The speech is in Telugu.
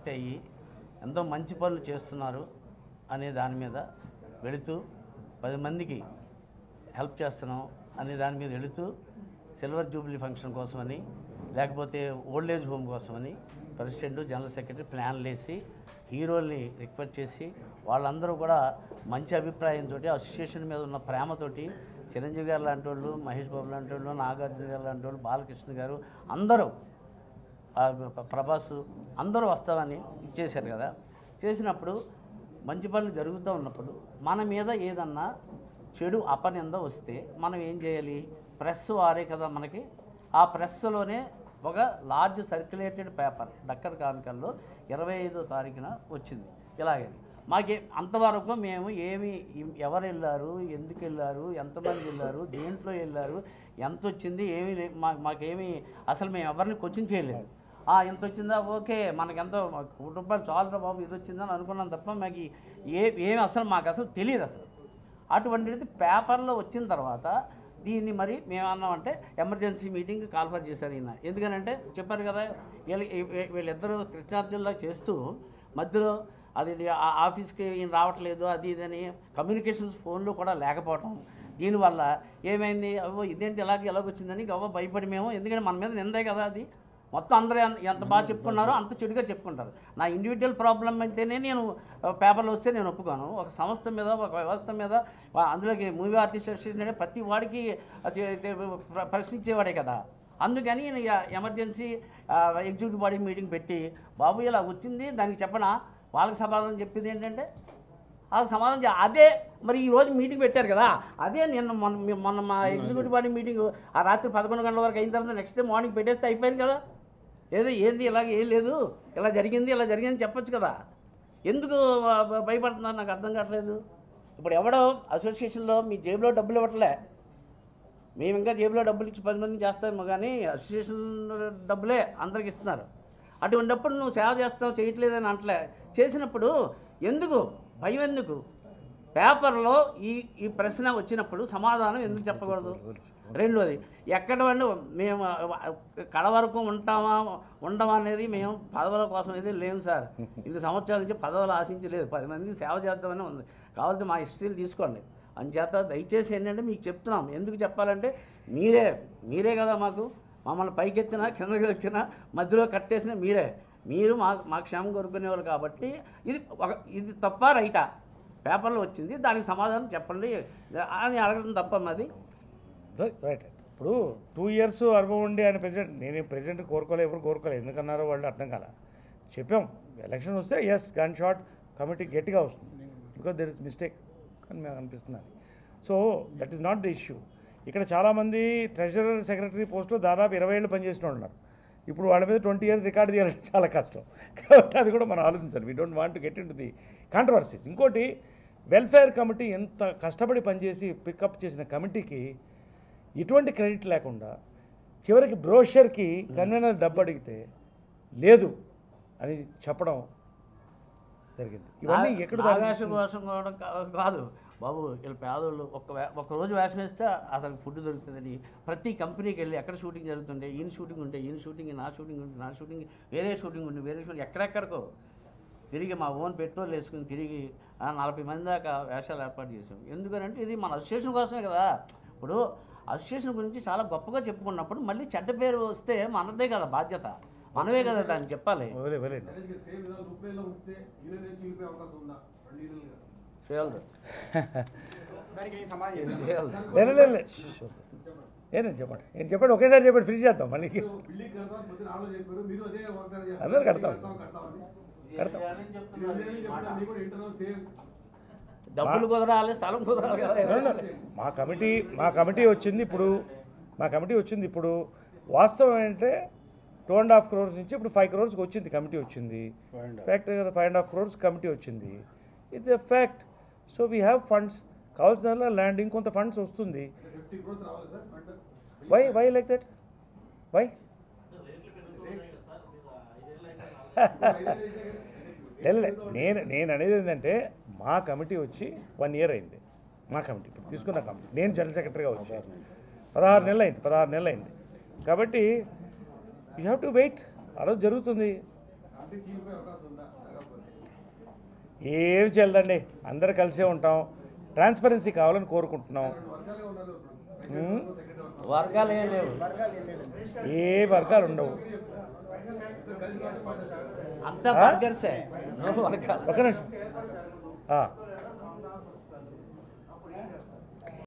కనెక్ట్ అయ్యి ఎంతో మంచి పనులు చేస్తున్నారు అనే దాని మీద వెళుతూ పది మందికి హెల్ప్ చేస్తున్నాం అనే దాని మీద వెళుతూ సిల్వర్ జూబ్లీ ఫంక్షన్ కోసమని లేకపోతే ఓల్డ్ ఏజ్ హోమ్ కోసమని ప్రెసిడెంట్ జనరల్ సెక్రటరీ ప్లాన్లు వేసి హీరోల్ని రిక్వెస్ట్ చేసి వాళ్ళందరూ కూడా మంచి అభిప్రాయంతో అసోసియేషన్ మీద ఉన్న ప్రేమతోటి చిరంజీవి గారు లాంటి వాళ్ళు మహేష్ బాబు లాంటి వాళ్ళు నాగార్జున గారు లాంటి వాళ్ళు బాలకృష్ణ గారు అందరూ ఆ ప- ప్రభాస్ అందరూ వస్తామని ఇచ్చేశారు కదా చేసినప్పుడు మంచి పనులు జరుగుతూ ఉన్నప్పుడు మన మీద ఏదన్నా చెడు అపనింద వస్తే మనం ఏం చేయాలి ప్రెస్ వారే కదా మనకి ఆ ప్రెస్లోనే ఒక లార్జ్ సర్క్యులేటెడ్ పేపర్ డక్కర్ కానికల్లో ఇరవై ఐదో తారీఖున వచ్చింది ఇలాగే మాకే అంతవరకు మేము ఏమి ఎవరు వెళ్ళారు ఎందుకు వెళ్ళారు ఎంతమంది వెళ్ళారు దేంట్లో వెళ్ళారు ఎంత వచ్చింది ఏమీ లే- మా మాకేమీ అసలు మేము ఎవరిని క్వశ్చన్ చేయలేదు ఆ, ఎంత వచ్చిందా ఓకే మనకి ఎంతో మాకు కోటి రూపాయలు చాలురా బాబు ఇది వచ్చిందని అనుకున్నాం తప్ప మాకు ఈ- ఏ ఏమి అసలు మాకు అసలు తెలియదు అసలు అటువంటిది పేపర్లో వచ్చిన తర్వాత దీన్ని మరి మేము అన్నామంటే ఎమర్జెన్సీ మీటింగ్ కాల్ఫర్ చేశారు ఈయన ఎందుకనంటే చెప్పారు కదా వీళ్ళ వీ- వీళ్ళిద్దరూ కృష్ణార్జునులా చేస్తూ మధ్యలో అది ఆ ఆఫీస్కి ఈయన రావట్లేదు అది ఇదని కమ్యూనికేషన్స్ ఫోన్లో కూడా లేకపోవటం దీనివల్ల ఏమైంది అవ్వ ఇదేంటి ఇలాగ ఎలాగొచ్చిందని గవ్వ భయపడి మేము ఎందుకంటే మన మీద నిందే కదా అది మొత్తం అందరూ ఎంత- ఎంత బాగా చెప్పుకున్నారో అంత చెడుగా చెప్పుకుంటారు నా ఇండివిజువల్ ప్రాబ్లం అయితేనే నేను ఆ, పేపర్లో వస్తే నేను ఒప్పుకోను ఒక సంస్థ మీద ఒక వ్యవస్థ మీద వా- అందులోకి మూవీ ఆర్టిస్ట్ అసోసియేషన్ అంటే ప్రతి వాడికి అది అది ప్ర- ప్రశ్నించేవాడే కదా అందుకని నేను ఇక ఎమర్జెన్సీ ఆ, ఎగ్జిక్యూటివ్ బాడీ మీటింగ్ పెట్టి బాబు ఇలా వచ్చింది దానికి చెప్పనా వాళ్ళకి సమాధానం చెప్పింది ఏంటంటే వాళ్ళకి సమాధానం చే- అదే మరి ఈ రోజు మీటింగ్ పెట్టారు కదా అదే నిన్న మొన్న మొన్న మా ఎగ్జిక్యూటివ్ బాడీ మీటింగ్ ఆ రాత్రి పదకొండు గంటల వరకు అయిన తర్వాత నెక్స్ట్ డే మార్నింగ్ పెట్టేస్తే అయిపోయింది కదా ఏదో ఏంది ఇలాగ ఏం లేదు ఇలా జరిగింది ఇలా జరిగింది చెప్పొచ్చు కదా ఎందుకు భ- భ- భయపడుతున్నారు నాకు అర్థం కావట్లేదు ఇప్పుడు ఎవడో అసోసియేషన్లో మీ జేబులో డబ్బులు ఇవ్వట్లే మేము ఇంకా జేబులో డబ్బులు ఇచ్చి పది మందిని చేస్తాము కానీ అసోసియేషన్ డబ్బులే అందరికి ఇస్తున్నారు అటువంటిప్పుడు నువ్వు సేవ చేస్తావు చేయట్లేదని అంటలే చేసినప్పుడు ఎందుకు భయం ఎందుకు పేపర్లో ఈ ఈ ప్రశ్న వచ్చినప్పుడు సమాధానం ఎందుకు చెప్పకూడదు రెండోది ఎక్కడ వండి మేము కడ వరకు ఉంటామా ఉండమా అనేది మేము పదవుల కోసం అయితే లేము సార్ ఇది సంవత్సరాల నుంచి పదవులు ఆశించలేదు పది మందికి సేవ చేద్దామని ఉంది కావాలంటే మా హిస్టరీలు తీసుకోండి అంచేత దయచేసి ఏంటంటే మీకు చెప్తున్నాం ఎందుకు చెప్పాలంటే మీరే మీరే కదా మాకు మమ్మల్ని పైకెత్తినా కిందకి ఎక్కినా మధ్యలో కట్టేసిన మీరే మీరు మా మా క్షేమం కోరుకునేవాళ్ళు కాబట్టి ఇది ఒక ఇది తప్ప రైటా పేపర్లో వచ్చింది దానికి సమాధానం చెప్పండి అని అడగడం తప్ప మాది రైట్ రైట్ ఇప్పుడు టూ ఇయర్స్ అనుభవం ఉండి ఆయన ప్రెసిడెంట్ నేను ప్రెసిడెంట్ కోరుకోలేదు ఎవరు కోరుకోలేదు ఎందుకన్నారో వాళ్ళు అర్థం కాల చెప్పాం ఎలక్షన్ వస్తే ఎస్ గన్ షాట్ కమిటీ గట్టిగా వస్తుంది బికాస్ దెర్ ఇస్ మిస్టేక్ అని మేము అనిపిస్తున్నాను so that is not the issue ఇక్కడ చాలామంది ట్రెజరర్ సెక్రటరీ పోస్ట్లో దాదాపు ఇరవై ఏళ్ళు పనిచేసిన వాళ్ళు ఉన్నారు ఇప్పుడు వాళ్ళ మీద ట్వంటీ ఇయర్స్ రికార్డ్ చేయాలంటే చాలా కష్టం కాబట్టి అది కూడా మనం ఆలోచించాలి we don't want to get into the controversies ఇంకోటి వెల్ఫేర్ కమిటీ ఎంత కష్టపడి పనిచేసి పికప్ చేసిన కమిటీకి ఎటువంటి క్రెడిట్ లేకుండా చివరికి బ్రోషర్కి కన్వీనర్ డబ్బు అడిగితే లేదు అని చెప్పడం జరిగింది ఇవన్నీ ఎక్కడ దారి ఆవేశం తీస్తుంది? కోసం కూడా కా- కాదు బాబు వీళ్ళ పేదోళ్ళు ఒక వే- ఒక రోజు వేషం వేస్తే అసలు ఫుడ్ దొరుకుతుందని ప్రతి కంపెనీకి వెళ్ళి ఎక్కడ షూటింగ్ జరుగుతుంటే ఈయన షూటింగ్ ఉంటే ఈయన షూటింగ్ నా షూటింగ్ ఉంటే నా షూటింగ్ వేరే షూటింగ్ ఉంటే వేరే షూటింగ్ ఎక్కడెక్కడికో తిరిగి మా ఓన్ పెట్రోల్ వేసుకుని తిరిగి ఆ, నలభై మంది దాకా వేషాలు ఏర్పాటు చేసాం ఎందుకనంటే ఇది మన అసోసియేషన్ కోసమే కదా ఇప్పుడు అసోసియేషన్ గురించి చాలా గొప్పగా చెప్పుకున్నప్పుడు మళ్ళీ చెడ్డ పేరు వస్తే మనదే కదా బాధ్యత మనమే కదా దాన్ని చెప్పాలి వదిలే వదిలేండి సేమ్ విధాలు రూపాయలో ఉంటే యూనియన్ నుంచి వెళ్ళిపోయే అవకాశం ఉందా రెండు యూనియన్లుగా చేయదు దానికి సమాధానం చేయదు లే, లే, లే. ఏంటండి చెప్పండి ఏం చెప్పండి ఒకేసారి చెప్పండి ఫ్రీ చేద్దాం మళ్ళీ బిల్డింగ్ కడతాం మధ్య నాలో చెప్పారు మీరు అదే వాగ్దానం చేస్తారు. అందరూ కడతాం. కడతామని కడతాం. యూనియన్ చెప్తారు మీకు కూడా ఇంటర్నల్ సేమ్ డబ్బులు కుదరాలి స్థలం కుదరాలి కదా అవునండి. మా కమిటీ మా కమిటీ వచ్చింది ఇప్పుడు మా కమిటీ వచ్చింది ఇప్పుడు వాస్తవం ఏంటంటే టూ అండ్ హాఫ్ క్రోర్స్ నుంచి ఇప్పుడు ఫైవ్ క్రోర్స్కి వచ్చింది కమిటీ వచ్చింది ఫ్యాక్ట్ కదా five and half crores committee వచ్చింది ఇది fact so we have funds కావాల్సిన ల్యాండ్ ఇంకొంత ఫండ్స్ వస్తుంది ఫిఫ్టీ క్రోర్స్ రావాలి సార్ అంటే why why like that why లే నేను నేను అనేది ఏంటంటే మా కమిటీ వచ్చి వన్ ఇయర్ అయింది మా కమిటీ ఇప్పుడు తీసుకున్న కమిటీ నేను జనరల్ సెక్రటరీగా వచ్చాను పదహారు నెలలు అయింది పదహారు నెలలు అయింది కాబట్టి యూ హ్యావ్ టు వెయిట్ ఆ రోజు జరుగుతుంది పార్టీ చీలిపోయే అవకాశం ఉందా లేకపోతే ఏం చెల్లదండి అందరు కలిసే ఉంటాం ట్రాన్స్పరెన్సీ కావాలని కోరుకుంటున్నాం రెండు వర్గాలే ఉన్నారు ఇప్పుడు ఉమ్, సెక్రటరీ వర్గం వర్గాలు ఏం లేవు ఏ వర్గాలు ఉండవు ఇద్దరు కలిసి పార్టీ పార్టీ అంతా బర్గర్సే నో వర్గాలు ఒక నిమిషం ఆ,